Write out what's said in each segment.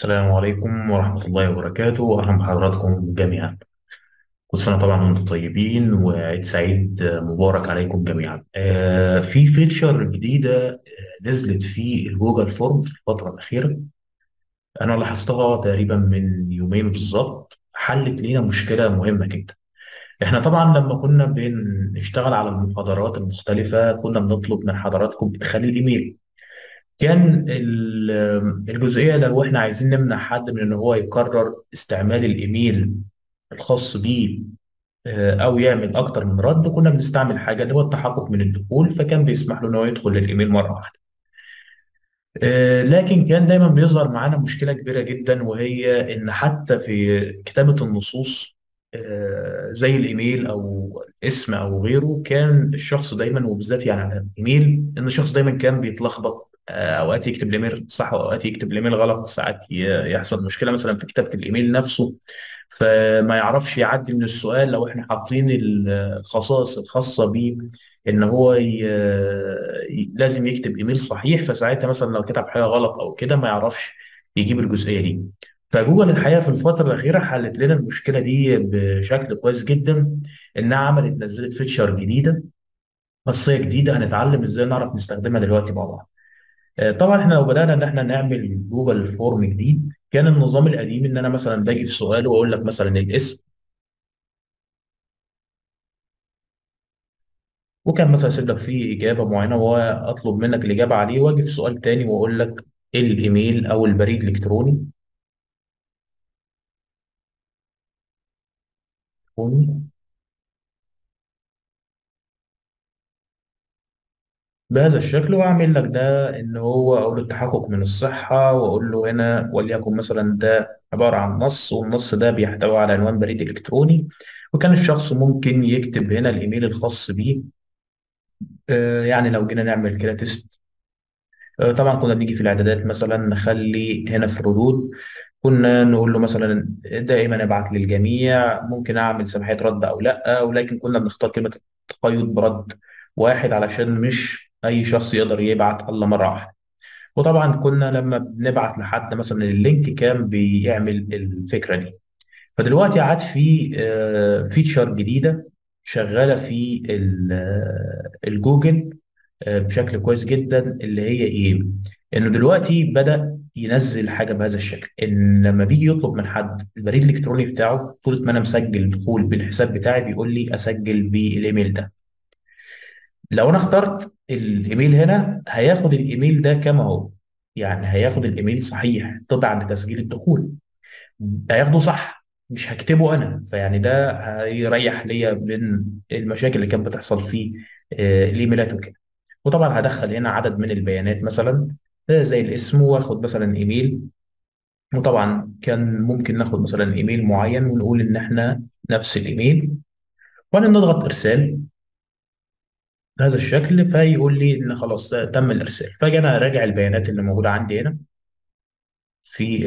السلام عليكم ورحمة الله وبركاته وأهلا بحضراتكم جميعا كل سنة طبعا وأنتم طيبين وعيد سعيد مبارك عليكم جميعا آه في فيتشر جديدة آه، نزلت في الجوجل فورم في الفترة الأخيرة أنا لاحظتها تقريبا من يومين بالظبط حلت لينا مشكلة مهمة جدا احنا طبعا لما كنا بنشتغل على المحاضرات المختلفة كنا بنطلب من حضراتكم إدخال الإيميل كان ال- الجزئية لو احنا عايزين نمنع حد من ان هو يكرر استعمال الايميل الخاص بيه آه، او يعمل اكتر من رد كنا بنستعمل حاجة اللي هو التحقق من الدخول فكان بيسمح له ان هو يدخل الايميل مرة واحدة آه، لكن كان دايما بيظهر معانا مشكلة كبيرة جدا وهي ان حتى في كتابة النصوص آه، زي الايميل او الاسم او غيره كان الشخص دايما وبالذات يعني على الايميل ان الشخص دايما كان بيتلخبط آه، اوقات يكتب الايميل صح واوقات يكتب الايميل غلط ساعات ي- يحصل مشكله مثلا في كتابه الايميل نفسه فما يعرفش يعدي من السؤال لو احنا حاطين الخصائص الخاصه بيه ان هو ي... ي- لازم يكتب ايميل صحيح فساعتها مثلا لو كتب حاجه غلط او كده ما يعرفش يجيب الجزئيه دي فجوجل الحقيقه في الفتره الاخيره حلت لنا المشكله دي بشكل كويس جدا انها عملت نزلت فيتشر جديده خاصيه جديده هنتعلم ازاي نعرف نستخدمها دلوقتي مع بعض آه، طبعا احنا لو بدانا ان احنا نعمل جوجل فورم جديد كان النظام القديم ان انا مثلا باجي في سؤال واقول لك مثلا الاسم وكان مثلا اسيب لك فيه اجابه معينه واطلب منك الاجابه عليه واجي في سؤال تاني واقول لك الايميل او البريد الالكتروني بهذا الشكل واعمل لك ده ان هو اقول له التحقق من الصحه واقول له هنا وليكن مثلا ده عباره عن نص والنص ده بيحتوي على عنوان بريد الكتروني وكان الشخص ممكن يكتب هنا الايميل الخاص بيه آه، يعني لو جينا نعمل كده تيست آه، طبعا كنا بنيجي في الاعدادات مثلا نخلي هنا في الردود كنا نقول له مثلا دائما ابعت للجميع ممكن اعمل سماحيه رد او لا ولكن كنا بنختار كلمه التقيد برد واحد علشان مش اي شخص يقدر يبعت الا مره واحده وطبعا كنا لما بنبعت لحد مثلا اللينك كان بيعمل الفكره دي فدلوقتي عاد في فيتشر جديده شغاله في ال- آه، الجوجل آه، بشكل كويس جدا اللي هي ايه؟ انه دلوقتي بدأ ينزل حاجه بهذا الشكل ان لما بيجي يطلب من حد البريد الالكتروني بتاعه طول ما انا مسجل دخول بالحساب بتاعي بيقول لي اسجل بالايميل ده لو انا اخترت الايميل هنا هياخد الايميل ده كما هو يعني هياخد الايميل صحيح طبعا لتسجيل الدخول هياخده صح مش هكتبه انا فيعني ده هيريح ليا من المشاكل اللي كانت بتحصل في آه، الايميلات وكده وطبعا هدخل هنا عدد من البيانات مثلا آه، زي الاسم واخد مثلا ايميل وطبعا كان ممكن ناخد مثلا ايميل معين ونقول ان احنا نفس الايميل وانا نضغط ارسال بهذا الشكل فيقول لي ان خلاص تم الارسال فاجي انا اراجع البيانات اللي موجوده عندي هنا في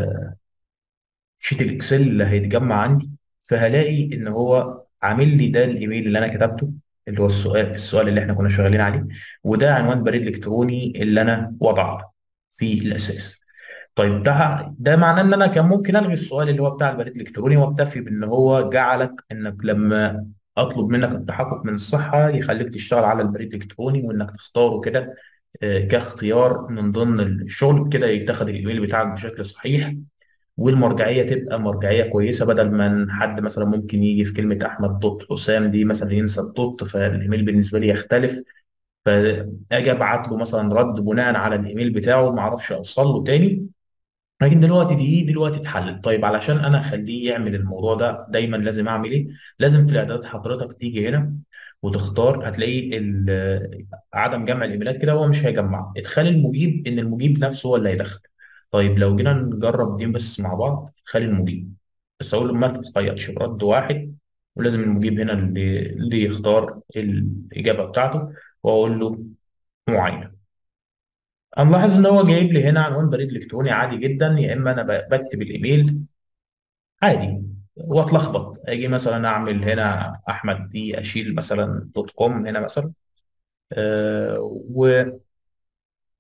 الشيت الاكسل اللي هيتجمع عندي فهلاقي ان هو عامل لي ده الايميل اللي انا كتبته اللي هو السؤال في السؤال اللي احنا كنا شغالين عليه وده عنوان بريد الكتروني اللي انا وضعته في الاساس طيب ده ده معناه ان انا كان ممكن الغي السؤال اللي هو بتاع البريد الالكتروني واكتفي بان هو جعلك انك لما اطلب منك التحقق من الصحه يخليك تشتغل على البريد الالكتروني وانك تختاره كده آه، كاختيار من ضمن الشغل كده يتاخد الايميل بتاعك بشكل صحيح والمرجعيه تبقى مرجعيه كويسه بدل ما حد مثلا ممكن يجي في كلمه احمد دوت حسام دي مثلا ينسى الدوت فالايميل بالنسبه لي يختلف فاجي ابعت له مثلا رد بناء على الايميل بتاعه ما اعرفش اوصل له تاني لكن دلوقتي دي دلوقتي اتحلت طيب علشان انا اخليه يعمل الموضوع ده دايما لازم اعمل ايه لازم في الاعدادات حضرتك تيجي هنا وتختار هتلاقي ال- عدم جمع الايميلات كده هو مش هيجمع ادخال المجيب ان المجيب نفسه هو اللي هيدخل طيب لو جينا نجرب دي بس مع بعض ادخال المجيب بس اقول له ما تتخيرش برد واحد ولازم المجيب هنا اللي, اللي يختار الاجابه بتاعته واقول له معين انا ملاحظ ان هو جايب لي هنا عنوان بريد الكتروني عادي جدا يا اما انا ب- بكتب الايميل عادي واتلخبط اجي مثلا اعمل هنا احمد دي اشيل مثلا دوت كوم هنا مثلا أه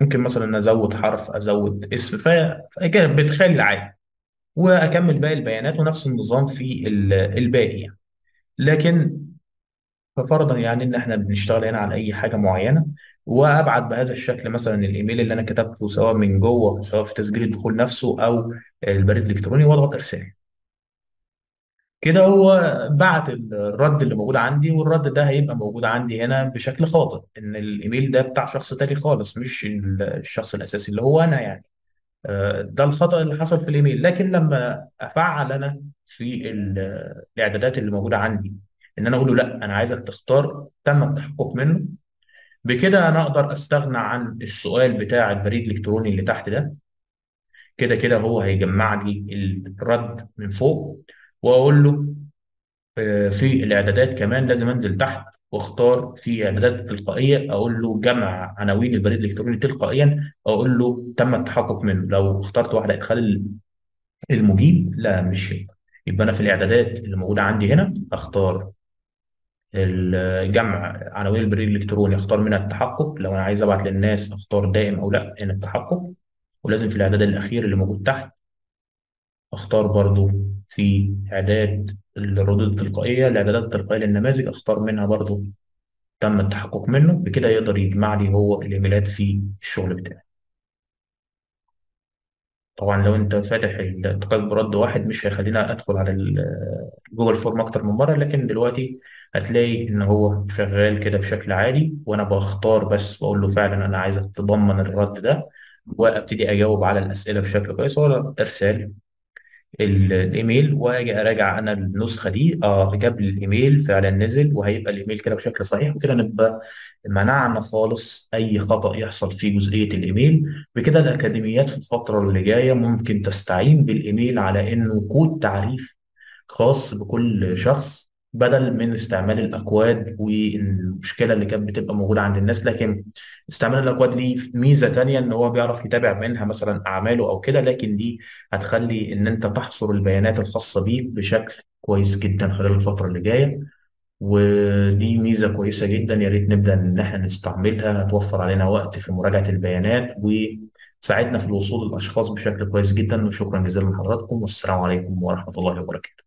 ممكن مثلا ازود حرف ازود اسم ف- فكده بتخلي عادي واكمل باقي البيانات ونفس النظام في ال- الباقي يعني لكن ففرضا يعني ان احنا بنشتغل هنا على اي حاجه معينه وابعت بهذا الشكل مثلا الايميل اللي انا كتبته سواء من جوه سواء في تسجيل الدخول نفسه او البريد الالكتروني واضغط ارسال كده هو بعت الرد اللي موجود عندي والرد ده هيبقى موجود عندي هنا بشكل خاطئ ان الايميل ده بتاع شخص تاني خالص مش الشخص الاساسي اللي هو انا يعني آه، ده الخطأ اللي حصل في الايميل لكن لما افعل انا في ال- الاعدادات اللي موجوده عندي ان انا اقول له لا انا عايزك تختار تم التحقق منه بكده انا اقدر استغنى عن السؤال بتاع البريد الالكتروني اللي تحت ده كده كده هو هيجمع لي الرد من فوق واقول له آه، في الاعدادات كمان لازم انزل تحت واختار في اعدادات تلقائيه اقول له جمع عناوين البريد الالكتروني تلقائيا اقول له تم التحقق منه لو اخترت واحده ادخال المجيب لا مش هي يبقى انا في الاعدادات اللي موجوده عندي هنا اختار الجمع عناوين البريد الالكتروني اختار منها التحقق لو انا عايز ابعت للناس اختار دائم او لا هنا التحقق ولازم في الاعداد الاخير اللي موجود تحت اختار برضو في اعداد الردود التلقائيه الاعدادات التلقائيه للنماذج اختار منها برضو تم التحقق منه بكده يقدر يجمع لي هو الايميلات في الشغل بتاعي طبعا لو انت فاتح التقاط برد واحد مش هيخلينا ادخل على ال- جوجل فورم اكتر من مره لكن دلوقتي هتلاقي ان هو شغال كده بشكل عادي وانا بختار بس بقول له فعلا انا عايزك تضمن الرد ده وابتدي اجاوب على الاسئله بشكل كويس ولا ارسال ال- الايميل واجي اراجع انا النسخه دي اه جاب لي الايميل فعلا نزل وهيبقى الايميل كده بشكل صحيح وكده نبقى منعنا خالص اي خطأ يحصل في جزئيه الايميل بكده الاكاديميات في الفتره اللي جايه ممكن تستعين بالايميل على انه كود تعريف خاص بكل شخص بدل من استعمال الأكواد والمشكلة اللي كانت بتبقى موجودة عند الناس لكن استعمال الأكواد ليه ميزة تانية إن هو بيعرف يتابع منها مثلا أعماله أو كده لكن دي هتخلي إن أنت تحصر البيانات الخاصة بيك بشكل كويس جدا خلال الفترة اللي جاية ودي ميزة كويسة جدا يا ريت نبدأ إن إحنا نستعملها هتوفر علينا وقت في مراجعة البيانات وتساعدنا في الوصول للأشخاص بشكل كويس جدا وشكرا جزيلا لحضراتكم والسلام عليكم ورحمة الله وبركاته